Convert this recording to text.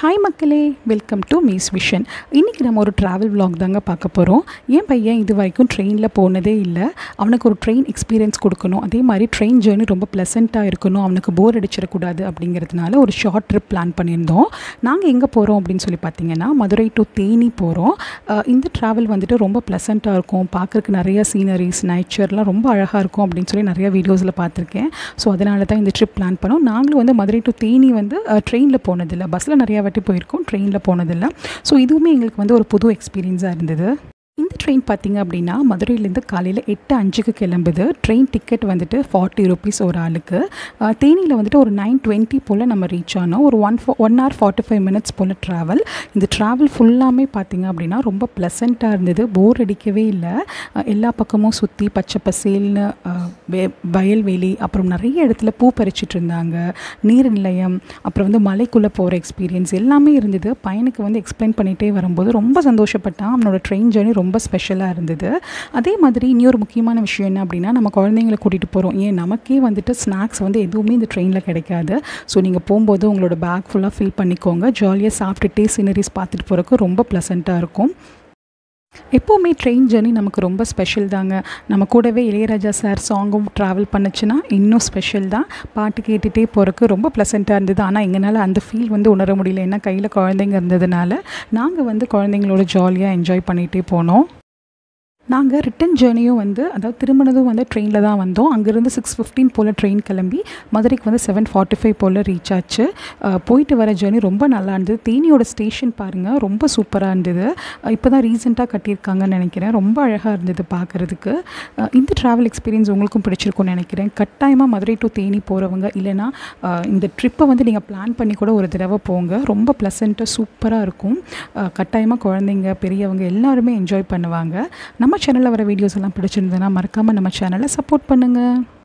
hi மக்களே welcome to maize vision இன்றைக்கி நம்ம ஒரு ட்ராவல் vlog தாங்க பார்க்க போகிறோம் என் பையன் இது வரைக்கும் ட்ரெயினில் போனதே இல்லை அவனுக்கு ஒரு ட்ரெயின் எக்ஸ்பீரியன்ஸ் கொடுக்கணும் அதே மாதிரி ட்ரெயின் ஜேர்னி ரொம்ப ப்ளசண்ட்டாக இருக்கணும் அவனுக்கு போர் அடிச்சிடக்கூடாது அப்படிங்கிறதுனால ஒரு ஷார்ட் ட்ரிப் பிளான் பண்ணியிருந்தோம் நாங்கள் எங்கே போகிறோம் அப்படின்னு சொல்லி பார்த்தீங்கன்னா மதுரை டு தேனி போகிறோம் இந்த ட்ராவல் வந்துட்டு ரொம்ப ப்ளசண்ட்டாக இருக்கும் பார்க்குறக்கு நிறைய சீனரிஸ் நேச்சர்லாம் ரொம்ப அழகாக இருக்கும் அப்படின்னு சொல்லி நிறைய வீடியோஸில் பார்த்துருக்கேன் ஸோ அதனால தான் இந்த ட்ரிப் பிளான் பண்ணோம் நாங்களும் வந்து மதுரை டு தேனி வந்து ட்ரெயினில் போனதில்லை பஸ்ஸில் நிறையா வாட்டி போயிருக்கோம் ட்ரெயினில் போனதில்லை ஸோ இதுவுமே எங்களுக்கு வந்து ஒரு புது எக்ஸ்பீரியன்ஸாக இருந்தது இந்த ட்ரெயின் பார்த்திங்க அப்படின்னா மதுரையிலேருந்து காலையில் எட்டு அஞ்சுக்கு கிளம்புது ட்ரெயின் டிக்கெட் வந்துட்டு ஃபார்ட்டி ருபீஸ் ஒரு ஆளுக்கு அஹ், தேனியில் வந்துட்டு ஒரு நைன் டுவெண்ட்டி போல் நம்ம ரீச் ஆனோம் ஒரு one four one hour forty five minutes போல் ட்ராவல் இந்த ட்ராவல் ஃபுல்லாமே பார்த்திங்க அப்படின்னா ரொம்ப ப்ளசண்ட்டாக இருந்தது போர் அடிக்கவே இல்லை அஹ், எல்லா பக்கமும் சுற்றி பச்சை பசேல்னு அஹ், வே- வயல்வெளி அப்புறம் நிறைய இடத்துல பூ பறிச்சிட்டு இருந்தாங்க நீர் நிலையம் அப்புறம் வந்து மலைக்குள்ளே போகிற எக்ஸ்பீரியன்ஸ் எல்லாமே இருந்தது பையனுக்கு வந்து எக்ஸ்பிளைன் பண்ணிகிட்டே வரும்போது ரொம்ப சந்தோஷப்பட்டான் அவனோட ட்ரெயின் ஜேர்னி ரொம்ப ஸ்பெஷலாக இருந்தது அதே மாதிரி இன்னொரு முக்கியமான விஷயம் என்ன அப்படின்னா நம்ம குழந்தைங்களை கூட்டிகிட்டு போகிறோம் ஏன் நமக்கே வந்துட்டு ஸ்நாக்ஸ் வந்து எதுவுமே இந்த ட்ரெயினில் கிடைக்காது ஸோ நீங்கள் போகும்போது உங்களோட பேக் ஃபுல்லாக ஃபில் பண்ணிக்கோங்க ஜாலியாக சாப்பிட்டுட்டே சீனரிஸ் பார்த்துட்டு போகிறக்கு ரொம்ப ப்ளசண்ட்டாக இருக்கும் எப்போவுமே ட்ரெயின் ஜேர்னி நமக்கு ரொம்ப ஸ்பெஷல் தாங்க நம்ம கூடவே இளையராஜா சார் சாங்கும் ட்ராவல் பண்ணுச்சுன்னா இன்னும் ஸ்பெஷல் தான் பாட்டு கேட்டுகிட்டே போகிறக்கு ரொம்ப ப்ளசண்ட்டாக இருந்தது ஆனால் எங்களால் அந்த ஃபீல் வந்து உணர முடியல ஏன்னா கையில் குழந்தைங்க இருந்ததுனால நாங்கள் வந்து குழந்தைங்களோட ஜாலியாக என்ஜாய் பண்ணிகிட்டே போனோம் நாங்கள் ரிட்டன் ஜேர்னியும் வந்து அதாவது திரும்பினதும் வந்து ட்ரெயினில் தான் வந்தோம் அங்கேருந்து சிக்ஸ் ஃபிஃப்டீன் போல் ட்ரெயின் கிளம்பி மதுரைக்கு வந்து செவன் ஃபார்ட்டி ஃபைவ் போல் ரீச் ஆச்சு அஹ், போயிட்டு வர ஜேர்னி ரொம்ப நல்லா இருந்தது தேனியோட ஸ்டேஷன் பாருங்கள் ரொம்ப சூப்பராக இருந்தது இப்போ தான் ரீசெண்டாக கட்டியிருக்காங்கன்னு நினைக்கிறேன் ரொம்ப அழகாக இருந்தது பார்க்குறதுக்கு இந்த ட்ராவல் எக்ஸ்பீரியன்ஸ் உங்களுக்கும் பிடிச்சிருக்கும்னு நினைக்கிறேன் கட்டாயமாக மதுரை டு தேனி போகிறவங்க இல்லைனா அஹ், இந்த ட்ரிப்பை வந்து நீங்கள் பிளான் பண்ணி கூட ஒரு தடவை போங்க ரொம்ப ப்ளசண்ட்டாக சூப்பராக இருக்கும் அஹ், கட்டாயமாக குழந்தைங்க பெரியவங்க எல்லாருமே என்ஜாய் பண்ணுவாங்க நம்ம சேனலில் வர வீடியோஸ் எல்லாம் பிடிச்சிருந்ததுன்னா மறக்காமல் நம்ம சேனலை சப்போர்ட் பண்ணுங்கள்